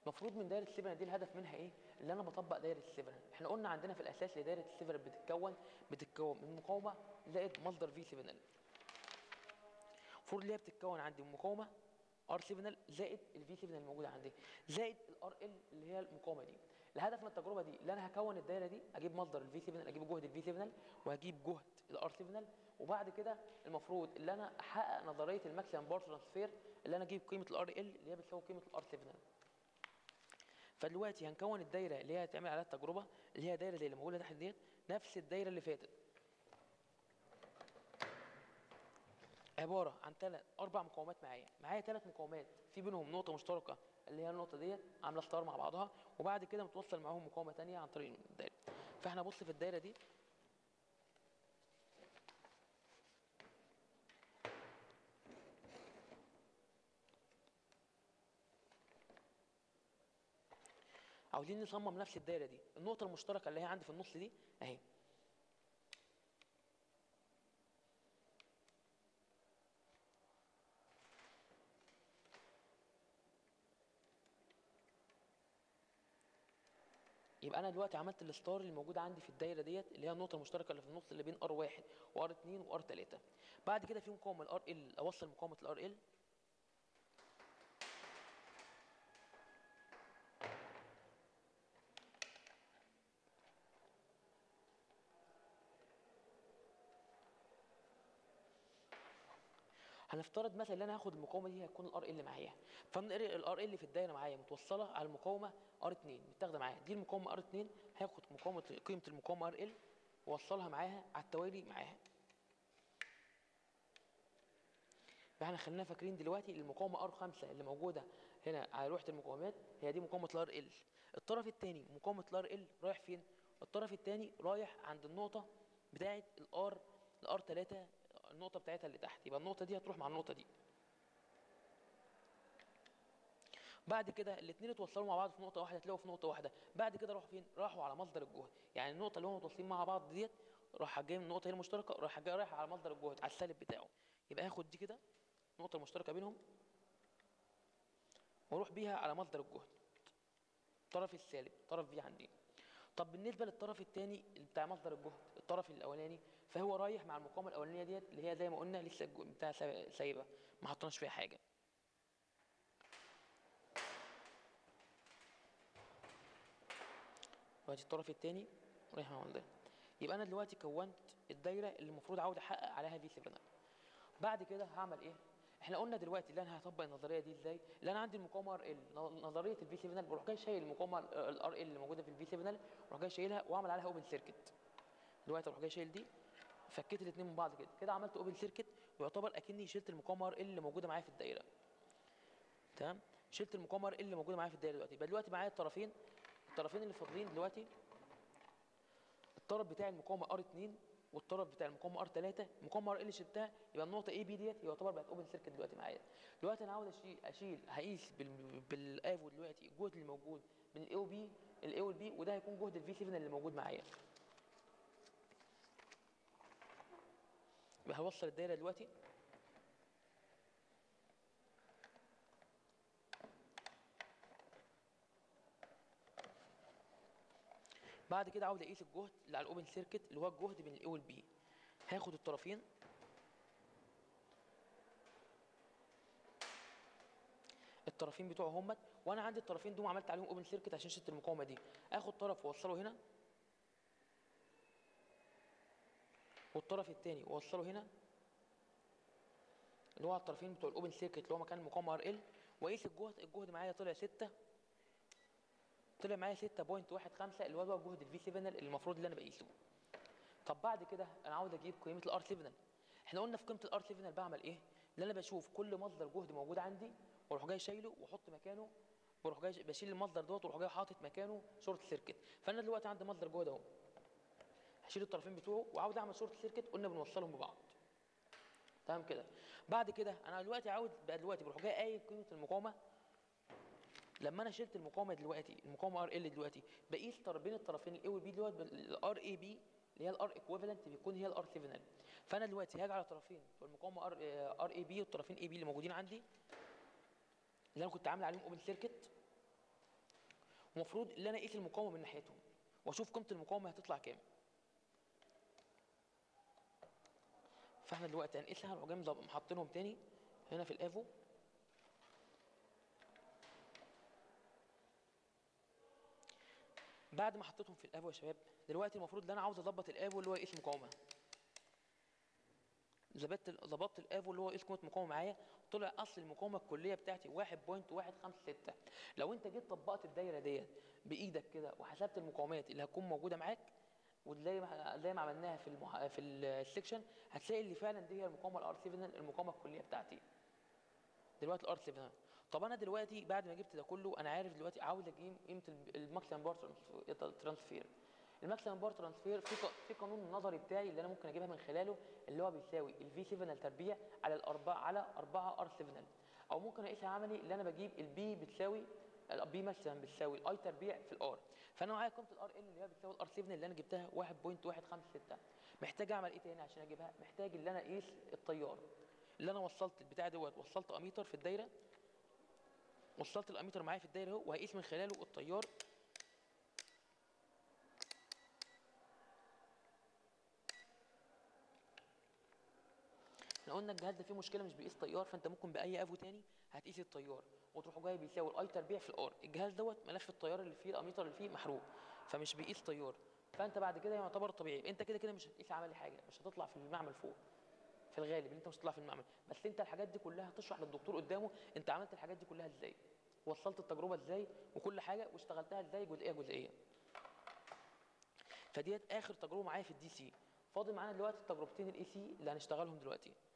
المفروض من دايره السيفرنال دي الهدف منها ايه اللي انا بطبق دايره السيفرنال احنا قلنا عندنا في الاساس لدايره السيفرنال بتتكون بتتكون من مقاومه زائد مصدر في سيفرنال المفروض اللي هي بتتكون عندي من مقاومه ار سيفرنال زائد الفي سيفرنال الموجوده عندي زائد الار ال اللي هي المقاومه دي الهدف من التجربه دي اللي انا هكون الدايره دي اجيب مصدر الفي سيفرنال اجيب جهد الفي سيفرنال وهجيب جهد الار سيفرنال وبعد كده المفروض اللي انا احقق نظريه الماكسيمم باور ترانسفير اللي انا اجيب قيمه الار ال اللي هي بتساوي قيمه الار سيفرنال فدلوقتي هنكون الدايره اللي هي هتعمل عليها التجربه اللي هي دايره زي اللي موجوده تحت ديت نفس الدايره اللي فاتت عباره عن ثلاث اربع مقاومات معايا معايا ثلاث مقاومات في بينهم نقطه مشتركه اللي هي النقطه ديت عامله ستار مع بعضها وبعد كده متوصل معاهم مقاومه ثانيه عن طريق الدايره فاحنا بص في الدايره دي عاوزين نصمم نفس الدايره دي النقطه المشتركه اللي هي عندي في النص دي اهي يبقى انا دلوقتي عملت الستار اللي موجوده عندي في الدايره ديت اللي هي النقطه المشتركه اللي في النص اللي بين ار1 وار2 وار3 بعد كده في مقاومه الار ال اوصل مقاومه الار ال هنفترض مثلا ان انا هاخد المقاومه دي هتكون الار ال معايا فالار ال في الدايره معايا متوصله على المقاومه ار 2 متاخده معايا دي المقاومه ار 2 هاخد مقاومه قيمه المقاومه ار ال واوصلها معاها على التوالي معاها فاحنا خلينا فاكرين دلوقتي المقاومه ار 5 اللي موجوده هنا على لوحه المقاومات هي دي مقاومه الار ال الطرف الثاني مقاومه الار ال رايح فين الطرف الثاني رايح عند النقطه بتاعه الار الار 3 النقطه بتاعتها اللي تحت يبقى النقطه دي هتروح مع النقطه دي بعد كده الاثنين اتوصلوا مع بعض في نقطه واحده تلاقوا في نقطه واحده بعد كده راحوا فين راحوا على مصدر الجهد يعني النقطه اللي هم متوصلين مع بعض ديت راح جاي من النقطه هي المشتركه راح جاي رايح على مصدر الجهد على السالب بتاعه يبقى هاخد دي كده النقطه المشتركه بينهم واروح بيها على مصدر الجهد الطرف السالب طرف في عندي طب بالنسبه للطرف الثاني بتاع مصدر الجهد الطرف الاولاني فهو رايح مع المقاومه الاولانيه ديت اللي هي زي ما قلنا لسه بتاع سايبه ما حطيناش فيها حاجه دلوقتي الطرف الثاني رايح مع ده يبقى انا دلوقتي كونت الدايره اللي المفروض عاوز احقق عليها في 7 بعد كده هعمل ايه احنا قلنا دلوقتي اللي انا هطبق النظريه دي ازاي اللي انا عندي المقاومه ار ال نظريه الفي 7 بروح جاي شايل المقاومه الار ال اللي موجوده في الفي 7 بروح جاي شايلها واعمل عليها اوبن سيركت دلوقتي اروح جاي شايل دي فكيت الاثنين من بعض كده كده عملت اوبن سيركت ويعتبر اكني شلت المقاومه ار ال اللي موجوده معايا في الدايره تمام شلت المقاومه ار ال اللي موجوده معايا في الدايره دلوقتي يبقى دلوقتي معايا الطرفين الطرفين اللي فاضلين دلوقتي الطرف بتاع المقاومه ار 2 والطرف بتاع المقاومه ار 3 المقاومه ار ال شلتها يبقى النقطه اي بي ديت يعتبر بقت اوبن سيركت دلوقتي معايا دلوقتي انا عاوز اشيل اشيل هقيس بال بالافو دلوقتي الجهد اللي موجود من الاي وبي الاي والبي وده هيكون جهد الفي 7 اللي موجود معايا يبقى هوصل الدايره دلوقتي بعد كده عاوز اقيس الجهد اللي على الاوبن سيركت اللي هو الجهد بين الاي والبي هاخد الطرفين الطرفين بتوعه همت وانا عندي الطرفين دول عملت عليهم اوبن سيركت عشان شلت المقاومه دي اخد طرف واوصله هنا والطرف الثاني واوصله هنا اللي هو على الطرفين بتوع الاوبن سيركت اللي هو مكان المقاومه ار ال واقيس الجهد الجهد معايا طلع 6 طلع معايا 6.15 اللي هو جهد الفي 7 اللي المفروض اللي انا بقيسه طب بعد كده انا عاوز اجيب قيمه الار 7 احنا قلنا في قيمه الار 7 بعمل ايه اللي انا بشوف كل مصدر جهد موجود عندي واروح جاي شايله واحط مكانه واروح جاي بشيل المصدر دوت واروح جاي حاطط مكانه شورت سيركت فانا دلوقتي عندي مصدر جهد اهو هشيل الطرفين بتوعه وعاوز اعمل شورت سيركت قلنا بنوصلهم ببعض تمام كده بعد كده انا دلوقتي عاوز بقى دلوقتي بروح جاي قايل قيمه المقاومه لما انا شلت المقاومه دلوقتي المقاومه ار ال دلوقتي بقيس بين الطرفين الاي والبي دلوقتي الار اي بي اللي هي الار ايكويفالنت بيكون هي الار 7 فانا دلوقتي هاجي على طرفين المقاومه ار ار اي بي والطرفين اي بي اللي موجودين عندي اللي انا كنت عامل عليهم اوبن سيركت المفروض ان انا اقيس المقاومه من ناحيتهم واشوف قيمه المقاومه هتطلع كام فاحنا دلوقتي هنقيسها نروح جاي محطينهم تاني هنا في الافو بعد ما حطيتهم في الافو يا شباب دلوقتي المفروض ان انا عاوز اظبط الافو اللي هو يقيس مقاومه ظبطت ظبطت الافو اللي هو يقيس قيمه مقاومه معايا طلع اصل المقاومه الكليه بتاعتي 1.156 لو انت جيت طبقت الدايره ديت بايدك كده وحسبت المقاومات اللي هتكون موجوده معاك وزي ما زي ما عملناها في المح... في السكشن هتلاقي اللي فعلا دي هي المقاومه الار 7 المقاومه الكليه بتاعتي دلوقتي الار 7 طب انا دلوقتي بعد ما جبت ده كله انا عارف دلوقتي عاوز اجيب قيمه الماكسيمم باور ترانسفير الماكسيمم باور ترانسفير في ق- في قانون النظري بتاعي اللي انا ممكن اجيبها من خلاله اللي هو بيساوي الفي 7 تربيع على الاربعه على 4 ار 7 او ممكن اقيسها عملي اللي انا بجيب البي بتساوي البي مثلا بتساوي الاي تربيع في الار فانا معايا قيمه الار ال اللي هي بتساوي الار 7 اللي انا جبتها 1.156 محتاج اعمل ايه تاني عشان اجيبها محتاج اللي انا اقيس التيار اللي انا وصلت البتاع دوت وصلت اميتر في الدايره وصلت الاميتر معايا في الدايره اهو وهقيس من خلاله التيار احنا قلنا الجهاز ده فيه مشكله مش بيقيس تيار فانت ممكن باي افو تاني هتقيس التيار وتروح جاي بيساوي الاي تربيع في الار الجهاز دوت ملف التيار اللي فيه الاميتر اللي فيه محروق فمش بيقيس تيار فانت بعد كده يعتبر طبيعي انت كده كده مش هتقيس عملي حاجه مش هتطلع في المعمل فوق في الغالب ان انت مش هتطلع في المعمل بس انت الحاجات دي كلها هتشرح للدكتور قدامه انت عملت الحاجات دي كلها ازاي وصلت التجربه ازاي وكل حاجه واشتغلتها ازاي جزئيه جزئيه فديت اخر تجربه معايا في الدي سي فاضل معانا دلوقتي التجربتين الاي سي اللي هنشتغلهم دلوقتي